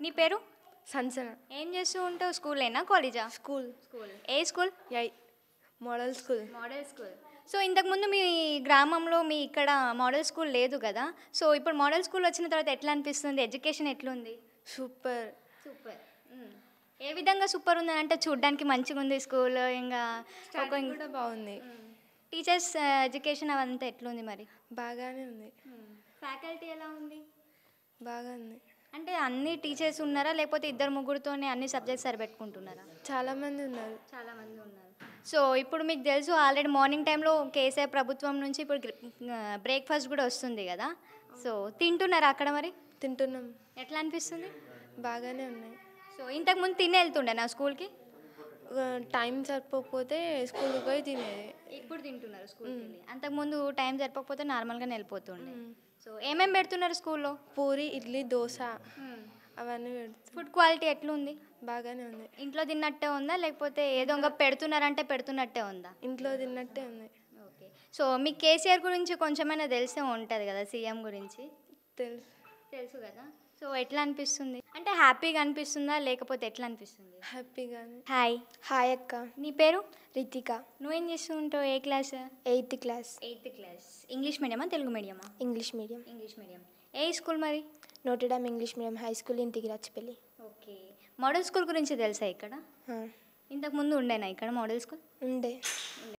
నీ పేరు సంసన ఏం చేస్తూ ఉంటావు స్కూలేనా కాలేజా స్కూల్ స్కూల్ ఏ స్కూల్ యై model school model school so ఇంతకుముందు మీ గ్రామంలో మీ ఇక్కడ మోడల్ స్కూల్ లేదు కదా సో ఇప్పుడు మోడల్ స్కూల్ వచ్చిన తర్వాత ఎట్లా అనిపిస్తుంది ఎడ్యుకేషన్ ఎట్లుంది సూపర్ సూపర్ ఏ విధంగా సూపర్ ఉంది అంటే చూడడానికి మంచిగా ఉంది స్కూల్ ఇంకా ఒక కూడా బాగుంది టీచర్స్ ఎడ్యుకేషన్ అవంతా ఎట్లుంది మరి బాగానే ఉంది ఫ్యాకల్టీ ఎలా ఉంది బాగా ఉంది అంటే అన్ని టీచర్స్ ఉన్నారా లేకపోతే ఇద్దరు ముగ్గురుతోనే అన్ని సబ్జెక్ట్స్ సరిపెట్టుకుంటున్నారా చాలా మంది ఉన్నారు చాలా మంది ఉన్నారు సో ఇప్పుడు మీకు తెలుసు ఆల్రెడీ మార్నింగ్ టైంలో కేసీఆర్ ప్రభుత్వం నుంచి ఇప్పుడు బ్రేక్ఫాస్ట్ కూడా వస్తుంది కదా సో తింటున్నారా అక్కడ మరి తింటున్నాం ఎట్లా అనిపిస్తుంది బాగానే ఉన్నాయి సో ఇంతకుముందు తిని వెళ్తుండే నా స్కూల్కి ఆ, టైం సరిపోకపోతే స్కూల్కి పోయి తినేది ఇప్పుడు తింటున్నారు స్కూల్కి వెళ్ళి అంతకుముందు టైం సరిపోకపోతే నార్మల్గానే వెళ్ళిపోతుండే సో ఏమేమి పెడుతున్నారు స్కూల్లో పూరి ఇడ్లీ దోశ అవన్నీ పెడుతు ఫుడ్ క్వాలిటీ ఎట్లుంది బాగానే ఉంది ఇంట్లో తిన్నట్టే ఉందా లేకపోతే ఏదో ఇంకా పెడుతున్నారంటే పెడుతున్నట్టే ఉందా ఇంట్లో తిన్నట్టే ఉంది ఓకే సో మీకు కేసీఆర్ గురించి కొంచెమైనా తెలిసే ఉంటుంది కదా సీఎం గురించి తెలుసు తెలుసు కదా సో ఎట్లా అనిపిస్తుంది అంటే హ్యాపీగా అనిపిస్తుందా లేకపోతే ఎట్లా అనిపిస్తుంది హ్యాపీగానే హాయ్ హాయ్ అక్క నీ పేరు రితిక నువ్వేం చేస్తూ ఉంటావు ఏ class eighth class eighth class English మీడియమా తెలుగు మీడియమా ఇంగ్లీష్ మీడియం ఇంగ్లీష్ మీడియం ఏ స్కూల్ మరి Notre Dame English medium high school ఇంటికి రచ్చపల్లి ఓకే మోడల్ స్కూల్ గురించి తెలుసా ఇక్కడ ఆ, ఇంతకు ముందు ఉండేనా ఇక్కడ మోడల్ స్కూల్ ఉండే